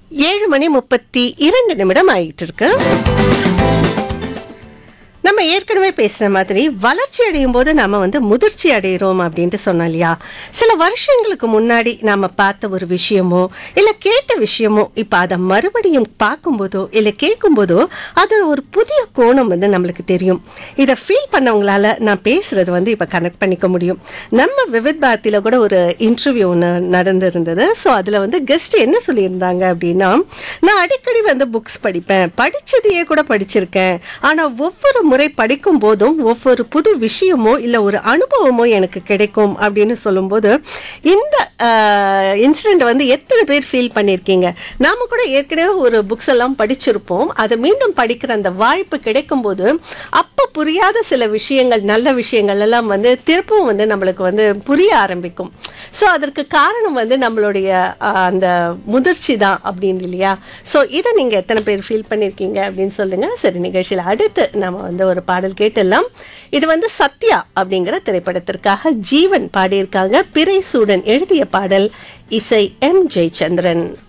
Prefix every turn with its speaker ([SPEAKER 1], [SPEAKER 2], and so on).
[SPEAKER 1] ஏழு மணி முப்பத்தி இரண்டு நிமிடம் ஆயிட்டு இருக்கு நம்ம ஏற்கனவே பேசுன மாதிரி வளர்ச்சி அடையும் போது நாம வந்து முதிர்ச்சி அடைகிறோம் அப்படின்ட்டு சொன்னோம் இல்லையா சில வருஷங்களுக்கு முன்னாடி நாம பார்த்த ஒரு விஷயமோ இல்ல கேட்ட விஷயமோ இப்ப அதை மறுபடியும் பார்க்கும்போதோ இல்ல கேட்கும்போதோ அது ஒரு புதிய கோணம் வந்து நம்மளுக்கு தெரியும் இதை ஃபீல் பண்ணவங்களால நான் பேசுறது வந்து இப்ப கனெக்ட் பண்ணிக்க முடியும் நம்ம விவித் பாரதியில கூட ஒரு இன்டர்வியூ ஒன்று நடந்திருந்தது ஸோ அதுல வந்து கெஸ்ட் என்ன சொல்லியிருந்தாங்க அப்படின்னா நான் அடிக்கடி வந்து புக்ஸ் படிப்பேன் படிச்சதையே கூட படிச்சிருக்கேன் ஆனா ஒவ்வொரு முறை படிக்கும் போதும் ஒவ்வொரு புது விஷயமோ இல்ல ஒரு அனுபவமோ எனக்கு கிடைக்கும் அப்படின்னு சொல்லும்போது இந்த இன்சிடென்ட் வந்து எத்தனை பேர் ஃபீல் பண்ணியிருக்கீங்க நாம கூட ஏற்கனவே ஒரு புக்ஸ் எல்லாம் படிச்சிருப்போம் அதை மீண்டும் படிக்கிற அந்த வாய்ப்பு கிடைக்கும் போது அப்ப புரியாத சில விஷயங்கள் நல்ல விஷயங்கள் எல்லாம் வந்து திருப்பவும் வந்து நம்மளுக்கு வந்து புரிய ஆரம்பிக்கும் ஸோ அதற்கு காரணம் வந்து நம்மளுடைய ஆஹ், அந்த முதிர்ச்சி தான் அப்படின்னு இல்லையா ஸோ இதை நீங்கள் எத்தனை பேர் ஃபீல் பண்ணியிருக்கீங்க அப்படின்னு சொல்லுங்க சரி நிகழ்ச்சியில் அடுத்து நம்ம வந்து ஒரு பாடல் கேட்டுடலாம் இது வந்து சத்யா அப்படிங்கிற திரைப்படத்திற்காக ஜீவன் பாடியிருக்காங்க பிறை சூடன் எழுதிய பாடல் இசை எம் ஜெயச்சந்திரன்